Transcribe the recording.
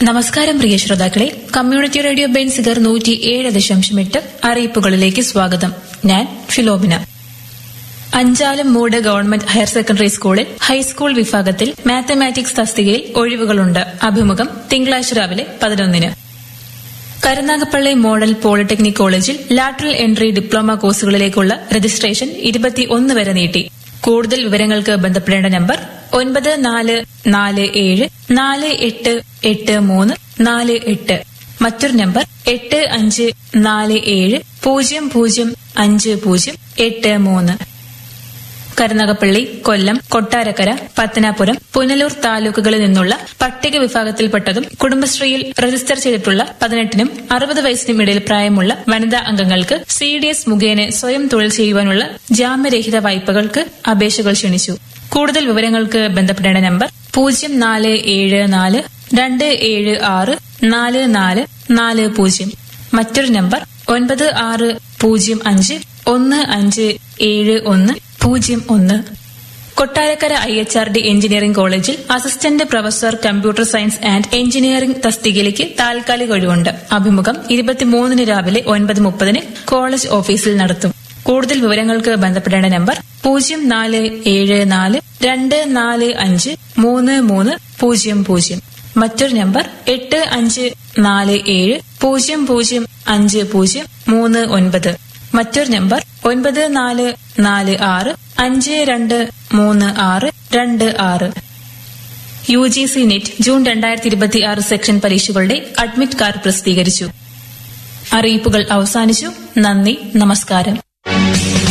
നമസ്കാരം പ്രിയ ശ്രോതാക്കളെ community radio Benziger നൂറ്റി ഏഴ് ദശാംശം എട്ട് അറിയിപ്പുകളിലേക്ക് സ്വാഗതം ഞാൻ Philomina Anchalummoodu government higher secondary സ്കൂളിൽ ഹൈസ്കൂൾ വിഭാഗത്തിൽ മാത്തമാറ്റിക്സ് തസ്തികയിൽ ഒഴിവുകളുണ്ട് അഭിമുഖം തിങ്കളാഴ്ച രാവിലെ പതിനൊന്നിന് കരുനാഗപ്പള്ളി മോഡൽ പോളിടെക്നിക് കോളേജിൽ ലാറ്ററൽ എൻട്രി ഡിപ്ലോമ കോഴ്സുകളിലേക്കുള്ള രജിസ്ട്രേഷൻ ഇരുപത്തിയൊന്ന് വരെ നീട്ടി കൂടുതൽ വിവരങ്ങൾക്ക് ബന്ധപ്പെടേണ്ട നമ്പർ ഒൻപത് നാല് നാല് ഏഴ് നാല് എട്ട് എട്ട് മൂന്ന് നാല് എട്ട് മറ്റൊരു നമ്പർ എട്ട് അഞ്ച് നാല് ഏഴ് പൂജ്യം പൂജ്യം അഞ്ച് പൂജ്യം എട്ട് മൂന്ന് കരുനാഗപ്പള്ളി കൊല്ലം കൊട്ടാരക്കര പത്തനാപുരം പുനലൂർ താലൂക്കുകളിൽ നിന്നുള്ള പട്ടിക വിഭാഗത്തിൽപ്പെട്ടതും കുടുംബശ്രീയിൽ രജിസ്റ്റർ ചെയ്തിട്ടുള്ള പതിനെട്ടിനും അറുപത് വയസ്സിനും ഇടയിൽ പ്രായമുള്ള വനിതാ അംഗങ്ങൾക്ക് സി ഡി എസ് മുഖേന സ്വയം തൊഴിൽ ചെയ്യുവാനുള്ള ജാമ്യരഹിത വായ്പകൾക്ക് അപേക്ഷകൾ ക്ഷണിച്ചു കൂടുതൽ വിവരങ്ങൾക്ക് ബന്ധപ്പെടേണ്ട നമ്പർ പൂജ്യം നാല് ഏഴ് നാല് രണ്ട് ഏഴ് ആറ് നാല് നാല് നാല് പൂജ്യം മറ്റൊരു നമ്പർ ഒൻപത് ആറ് പൂജ്യം അഞ്ച് ഒന്ന് അഞ്ച് ഏഴ് ഒന്ന് പൂജ്യം ഒന്ന് Kottarakkara I H R D engineering കോളേജിൽ assistant professor computer science and engineering തസ്തികയിലേക്ക് താൽക്കാലിക ഒഴിവുണ്ട് അഭിമുഖം ഇരുപത്തിമൂന്നിന് രാവിലെ ഒൻപത് മുപ്പതിന് കോളേജ് ഓഫീസിൽ നടത്തും കൂടുതൽ വിവരങ്ങൾക്ക് ബന്ധപ്പെടേണ്ട നമ്പർ പൂജ്യം നാല് ഏഴ് നാല് രണ്ട് നാല് അഞ്ച് മൂന്ന് മൂന്ന് പൂജ്യം പൂജ്യം മറ്റൊരു നമ്പർ എട്ട് അഞ്ച് നാല് ഏഴ് പൂജ്യം പൂജ്യം അഞ്ച് പൂജ്യം മൂന്ന് ഒൻപത് മറ്റൊരു നമ്പർ ഒൻപത് നാല് നാല് ആറ് അഞ്ച് രണ്ട് മൂന്ന് ആറ് രണ്ട് ആറ് U G C NET June രണ്ടായിരത്തി ഇരുപത്തി ആറ് സെക്ഷൻ പരീക്ഷകളുടെ അഡ്മിറ്റ് കാർഡ് പ്രസിദ്ധീകരിച്ചു അറിയിപ്പുകൾ അവസാനിച്ചു നന്ദി നമസ്കാരം